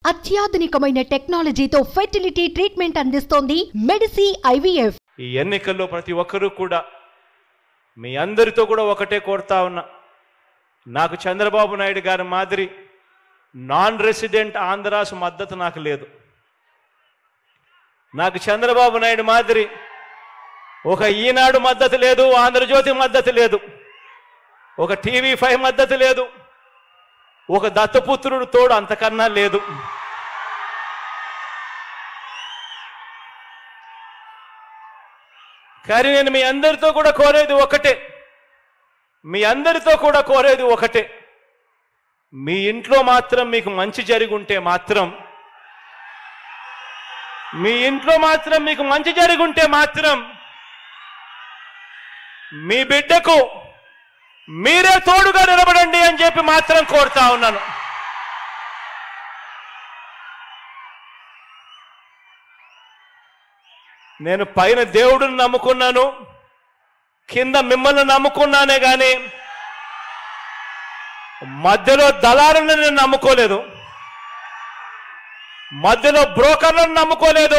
అత్యాధునికమైన టెక్నాలజీతో fertility treatment అందిస్తోంది మెడిసి ఐవీఎఫ్ ఈ ఎన్నికల్లో ప్రతి ఒక్కరూ కూడా మీ అందరితో కూడా ఒకటే కోరుతా ఉన్నా నాకు చంద్రబాబు నాయుడు గారి మాదిరి నాన్ రెసిడెంట్ ఆంధ్రాస్ మద్దతు నాకు లేదు నాకు చంద్రబాబు నాయుడు మాదిరి ఒక ఈనాడు మద్దతు లేదు ఆంధ్రజ్యోతి మద్దతు లేదు ఒక టీవీ ఫైవ్ మద్దతు లేదు ఒక దత్తపుత్రుడు తోడు అంతకన్నా లేదు కానీ నేను మీ అందరితో కూడా కోరేది ఒకటే మీ అందరితో కూడా కోరేది ఒకటే మీ ఇంట్లో మాత్రం మీకు మంచి జరిగి ఉంటే మాత్రం మీ ఇంట్లో మాత్రం మీకు మంచి జరిగి ఉంటే మాత్రం మీ బిడ్డకు మీరే తోడుగా నిలబడండి అని చెప్పి మాత్రం కోరుతా ఉన్నాను నేను పైన దేవుడిని నమ్ముకున్నాను కింద మిమ్మల్ని నమ్ముకున్నానే కానీ మధ్యలో దళారులను నేను నమ్ముకోలేదు మధ్యలో బ్రోకర్లను నమ్ముకోలేదు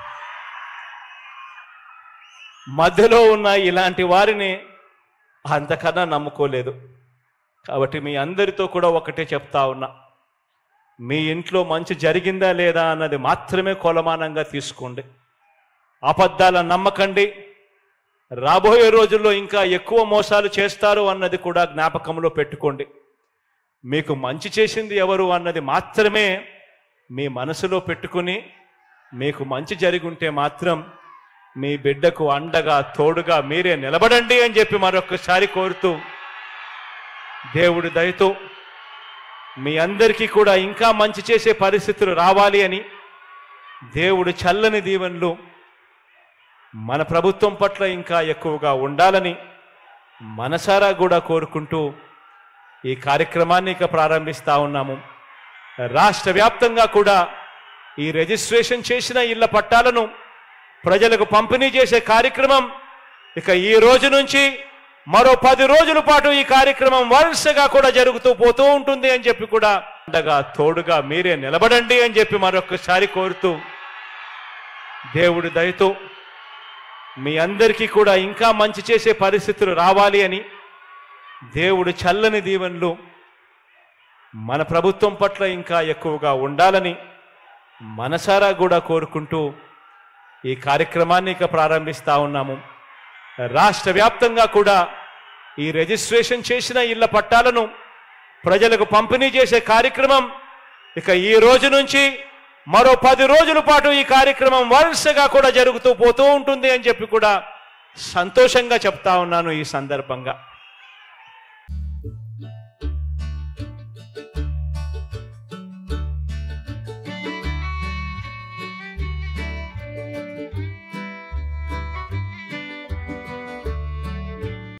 మధ్యలో ఉన్న ఇలాంటి వారిని అంతకన్నా నమ్ముకోలేదు కాబట్టి మీ అందరితో కూడా ఒకటే చెప్తా ఉన్నా మీ ఇంట్లో మంచి జరిగిందా లేదా అన్నది మాత్రమే కొలమానంగా తీసుకోండి అబద్ధాల నమ్మకండి రాబోయే రోజుల్లో ఇంకా ఎక్కువ మోసాలు చేస్తారు అన్నది కూడా జ్ఞాపకంలో పెట్టుకోండి మీకు మంచి చేసింది ఎవరు అన్నది మాత్రమే మీ మనసులో పెట్టుకుని మీకు మంచి జరిగి ఉంటే మాత్రం మీ బిడ్డకు అండగా తోడుగా మీరే నిలబడండి అని చెప్పి మరొకసారి కోరుతూ దేవుడి దయతో మీ అందరికీ కూడా ఇంకా మంచి చేసే పరిస్థితులు రావాలి అని దేవుడు చల్లని దీవెనలు మన ప్రభుత్వం పట్ల ఇంకా ఎక్కువగా ఉండాలని మనసారా కూడా కోరుకుంటూ ఈ కార్యక్రమాన్ని ఇక ప్రారంభిస్తా ఉన్నాము రాష్ట్ర వ్యాప్తంగా కూడా ఈ రిజిస్ట్రేషన్ చేసిన ఇళ్ల పట్టాలను ప్రజలకు పంపిణీ చేసే కార్యక్రమం ఇక ఈ రోజు నుంచి మరో పది రోజుల పాటు ఈ కార్యక్రమం వరుసగా కూడా జరుగుతూ పోతూ ఉంటుంది అని చెప్పి కూడా అండగా తోడుగా మీరే నిలబడండి అని చెప్పి మరొకసారి కోరుతూ దేవుడి దయతో మీ అందరికీ కూడా ఇంకా మంచి చేసే పరిస్థితులు రావాలి అని దేవుడు చల్లని దీవెనలు మన ప్రభుత్వం పట్ల ఇంకా ఎక్కువగా ఉండాలని మనసారా కూడా కోరుకుంటూ ఈ కార్యక్రమాన్ని ఇక ప్రారంభిస్తా ఉన్నాము రాష్ట్ర వ్యాప్తంగా కూడా ఈ రిజిస్ట్రేషన్ చేసిన ఇళ్ల పట్టాలను ప్రజలకు పంపిణీ చేసే కార్యక్రమం ఇక ఈ రోజు నుంచి మరో పది రోజుల పాటు ఈ కార్యక్రమం వరుసగా కూడా జరుగుతూ పోతూ ఉంటుంది అని చెప్పి కూడా సంతోషంగా చెప్తా ఉన్నాను ఈ సందర్భంగా